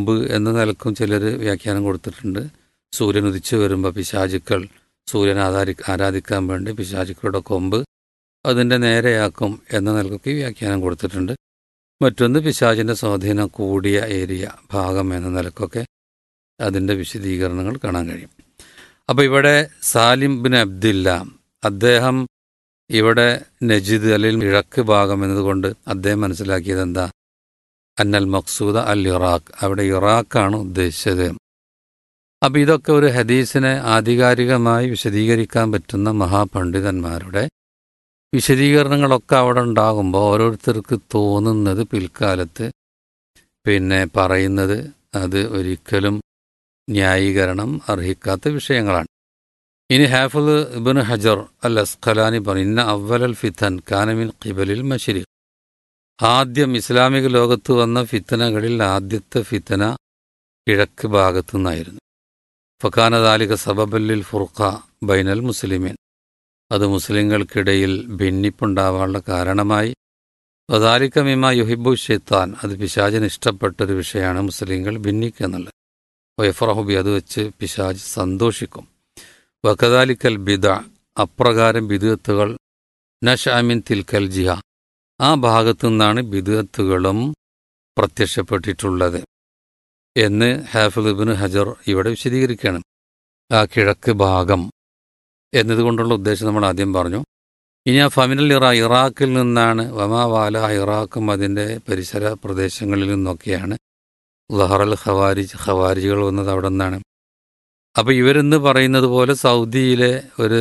കൊമ്പ് എന്ന നിലക്കും ചിലർ വ്യാഖ്യാനം കൊടുത്തിട്ടുണ്ട് സൂര്യൻ ഉദിച്ചു വരുമ്പോൾ പിശാചുക്കൾ സൂര്യനെ ആധാരി ആരാധിക്കാൻ വേണ്ടി പിശാചുക്കളുടെ കൊമ്പ് അതിൻ്റെ നേരെയാക്കും എന്ന നിലക്കൊക്കെ വ്യാഖ്യാനം കൊടുത്തിട്ടുണ്ട് മറ്റൊന്ന് പിശാചിൻ്റെ സ്വാധീനം കൂടിയ ഏരിയ ഭാഗം എന്ന നിലക്കൊക്കെ അതിൻ്റെ വിശദീകരണങ്ങൾ കാണാൻ കഴിയും അപ്പോൾ ഇവിടെ സാലിം ബിൻ അബ്ദില്ല അദ്ദേഹം ഇവിടെ നജിദ് അല്ലെങ്കിൽ കിഴക്ക് ഭാഗം എന്നതുകൊണ്ട് അദ്ദേഹം മനസ്സിലാക്കിയത് എന്താ അന്നൽ മക്സൂദ അൽ ഇറാഖ് അവിടെ ഇറാഖാണ് ഉദ്ദേശിച്ചത് അപ്പം ഇതൊക്കെ ഒരു ഹദീസിനെ ആധികാരികമായി വിശദീകരിക്കാൻ പറ്റുന്ന മഹാപണ്ഡിതന്മാരുടെ വിശദീകരണങ്ങളൊക്കെ അവിടെ ഉണ്ടാകുമ്പോൾ ഓരോരുത്തർക്ക് തോന്നുന്നത് പിൽക്കാലത്ത് പിന്നെ പറയുന്നത് അത് ഒരിക്കലും ന്യായീകരണം അർഹിക്കാത്ത വിഷയങ്ങളാണ് ഇനി ഹാഫുദ് ഇബിൻ ഹജർ അൽ അസ്ഖലാനി പറഞ്ഞു ഇന്ന അവലൽ ഫിത്തൻ കാനമിൻ ഖിബലിൽ മഷിരി ആദ്യം ഇസ്ലാമിക ലോകത്ത് വന്ന ഫിത്തനകളിൽ ആദ്യത്തെ ഫിത്തന കിഴക്ക് ഭാഗത്തു നിന്നായിരുന്നു ഫക്കാനദാലിക സബബല്ലിൽ ഫുർഖ ബൈനൽ മുസ്ലിമീൻ അത് മുസ്ലിങ്ങൾക്കിടയിൽ ഭിന്നിപ്പുണ്ടാവാനുള്ള കാരണമായി വദാലിക്ക മിമ യുഹിബു ഷെയ്ത്താൻ അത് പിശാചിന് ഇഷ്ടപ്പെട്ടൊരു വിഷയമാണ് മുസ്ലിങ്ങൾ ഭിന്നിക്കുക എന്നുള്ളത് വയഫറഹുബി അത് വെച്ച് പിശാജ് സന്തോഷിക്കും വക്കദാലിക്കൽ ബിദ അപ്രകാരം ബിദുത്തുകൾ നഷാമിൻ തിൽക്കൽ ജിഹ ആ ഭാഗത്തു നിന്നാണ് ബിദുത്തുകളും പ്രത്യക്ഷപ്പെട്ടിട്ടുള്ളത് എന്ന് ഹാഫിദ് ഇബിൻ ഹജർ ഇവിടെ വിശദീകരിക്കുകയാണ് ആ കിഴക്ക് ഭാഗം എന്നതുകൊണ്ടുള്ള ഉദ്ദേശം നമ്മൾ ആദ്യം പറഞ്ഞു ഇനി ആ ഫമിനൽ ഇറ ഇറാഖിൽ നിന്നാണ് വമാവാല ഇറാഖും അതിൻ്റെ പരിസര പ്രദേശങ്ങളിൽ നിന്നൊക്കെയാണ് ലഹറൽ ഖവാരിജ് ഖവാരിജുകൾ വന്നത് അവിടെ നിന്നാണ് അപ്പോൾ ഇവരെന്ന് പറയുന്നത് പോലെ സൗദിയിലെ ഒരു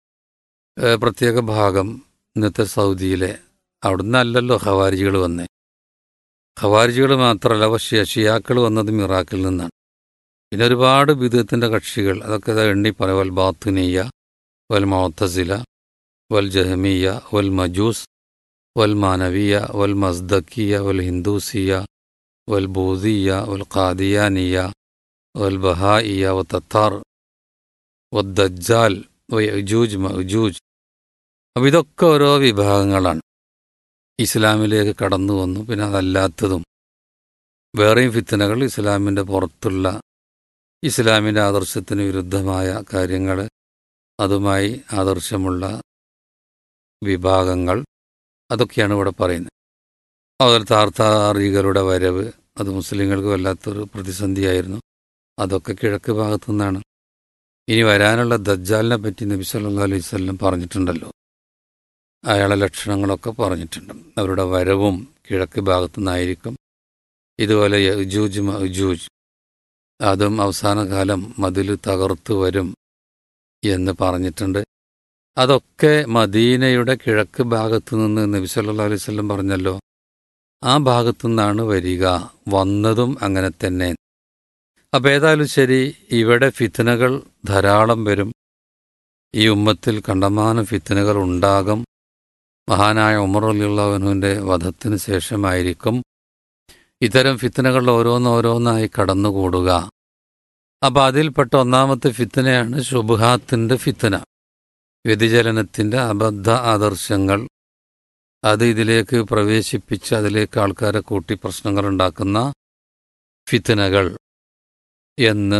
ഏഹ്, പ്രത്യേക ഭാഗം ഇന്നത്തെ സൗദിയിലെ അവിടുന്ന് അല്ലല്ലോ ഖവാരിജികൾ വന്നേ ഖവാരിജികൾ മാത്രമല്ല അവ ഷിയ ഷിയാക്കൾ വന്നതും ഇറാഖിൽ നിന്നാണ് പിന്നെ ഒരുപാട് വിധത്തിൻ്റെ കക്ഷികൾ അതൊക്കെ ഇതാ എണ്ണി പറയാം വൽ ബാത്തുനിയ വൽ മൗത്തസില വൽ ജഹമിയ വൽ മജൂസ് വൽ മാനവിയ വൽ മസ്ദക്കിയ വൽ ഹിന്ദൂസിയ വൽ ബൂദിയ വൽ ഖാദിയാനിയ വൽ ബഹായിയ വ തത്താർ വദ്ദജ്ജാൽ വയജൂജ് മജൂജ് അപ്പം ഇതൊക്കെ ഓരോ വിഭാഗങ്ങളാണ് ഇസ്ലാമിലേക്ക് കടന്നു വന്നു പിന്നെ അതല്ലാത്തതും വേറെയും ഫിത്തനകൾ ഇസ്ലാമിൻ്റെ പുറത്തുള്ള ഇസ്ലാമിൻ്റെ ആദർശത്തിന് വിരുദ്ധമായ കാര്യങ്ങൾ അതുമായി ആദർശമുള്ള വിഭാഗങ്ങൾ അതൊക്കെയാണ് ഇവിടെ പറയുന്നത് അതുപോലെ താർത്താറികളുടെ വരവ് അത് മുസ്ലിങ്ങൾക്ക് വല്ലാത്തൊരു പ്രതിസന്ധിയായിരുന്നു അതൊക്കെ കിഴക്ക് ഭാഗത്തു നിന്നാണ് ഇനി വരാനുള്ള ദജ്ജാലിനെ പറ്റി നബി സല്ലല്ലാഹു അലൈഹി വസല്ലം പറഞ്ഞിട്ടുണ്ടല്ലോ അയാളെ ലക്ഷണങ്ങളൊക്കെ പറഞ്ഞിട്ടുണ്ട് അവരുടെ വരവും കിഴക്ക് ഭാഗത്തു നിന്നായിരിക്കും ഇതുപോലെ യജൂജ് മജൂജ് അതും അവസാന കാലം മതിൽ തകർത്തു വരും എന്ന് പറഞ്ഞിട്ടുണ്ട് അതൊക്കെ മദീനയുടെ കിഴക്ക് ഭാഗത്തു നിന്ന് നബി സല്ലല്ലാഹു അലൈഹി വസല്ലം പറഞ്ഞല്ലോ ആ ഭാഗത്തു നിന്നാണ് വരിക വന്നതും അങ്ങനെ തന്നെ അപ്പം ഏതായാലും ശരി ഇവിടെ ഫിത്തനകൾ ധാരാളം വരും ഈ ഉമ്മത്തിൽ കണ്ടമാനം ഫിത്തനകൾ ഉണ്ടാകും മഹാനായ ഉമർ അലിയുള്ളവനുവിൻ്റെ വധത്തിന് ശേഷമായിരിക്കും ഇത്തരം ഫിത്തനകൾ ഓരോന്നോരോന്നായി കടന്നുകൂടുക അപ്പം അതിൽപ്പെട്ട ഒന്നാമത്തെ ഫിത്തനയാണ് ശുബുഹാത്തിൻ്റെ ഫിത്തന വ്യതിചലനത്തിൻ്റെ അബദ്ധ ആദർശങ്ങൾ അത് ഇതിലേക്ക് പ്രവേശിപ്പിച്ച് അതിലേക്ക് ആൾക്കാരെ കൂട്ടി പ്രശ്നങ്ങൾ ഉണ്ടാക്കുന്ന ഫിത്തനകൾ എന്ന്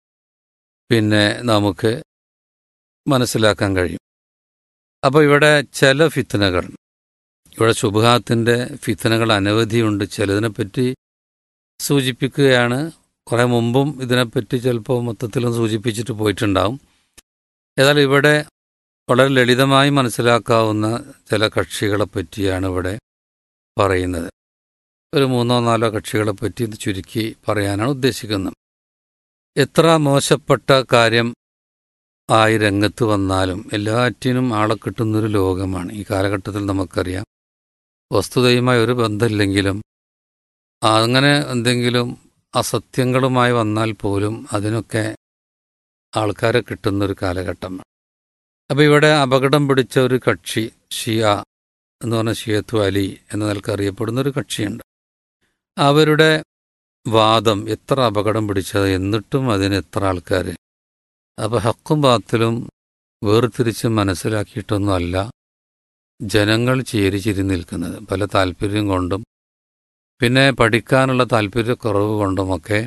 പിന്നെ നമുക്ക് മനസ്സിലാക്കാൻ കഴിയും അപ്പോൾ ഇവിടെ ചില ഫിത്തനകൾ ഇവിടെ ശുഭഹാത്തിൻ്റെ ഫിത്തനകൾ അനവധിയുണ്ട് ചിലതിനെപ്പറ്റി സൂചിപ്പിക്കുകയാണ് കുറേ മുമ്പും ഇതിനെപ്പറ്റി ചിലപ്പോൾ മൊത്തത്തിലും സൂചിപ്പിച്ചിട്ട് പോയിട്ടുണ്ടാവും ഏതായാലും ഇവിടെ വളരെ ലളിതമായി മനസ്സിലാക്കാവുന്ന ചില കക്ഷികളെ പറ്റിയാണ് ഇവിടെ പറയുന്നത് ഒരു മൂന്നോ നാലോ കക്ഷികളെ പറ്റി ഇത് ചുരുക്കി പറയാനാണ് ഉദ്ദേശിക്കുന്നത് എത്ര മോശപ്പെട്ട കാര്യം ആയി രംഗത്ത് വന്നാലും എല്ലാറ്റിനും ആളെ കിട്ടുന്നൊരു ലോകമാണ് ഈ കാലഘട്ടത്തിൽ നമുക്കറിയാം വസ്തുതയുമായി ഒരു ബന്ധമില്ലെങ്കിലും അങ്ങനെ എന്തെങ്കിലും അസത്യങ്ങളുമായി വന്നാൽ പോലും അതിനൊക്കെ ആൾക്കാരെ കിട്ടുന്നൊരു കാലഘട്ടമാണ് അപ്പോൾ ഇവിടെ അപകടം പിടിച്ച ഒരു കക്ഷി ഷിയ എന്ന് പറഞ്ഞ ഷിയത്തു അലി എന്ന നിലക്ക് അറിയപ്പെടുന്ന ഒരു കക്ഷിയുണ്ട് അവരുടെ വാദം എത്ര അപകടം പിടിച്ചത് എന്നിട്ടും അതിന് എത്ര ആൾക്കാർ അപ്പോൾ ഹക്കും ബാത്തിലും വേർതിരിച്ച് മനസ്സിലാക്കിയിട്ടൊന്നുമല്ല ജനങ്ങൾ ചേരിച്ചിരി നിൽക്കുന്നത് പല താല്പര്യം കൊണ്ടും പിന്നെ പഠിക്കാനുള്ള താല്പര്യക്കുറവ് കൊണ്ടുമൊക്കെ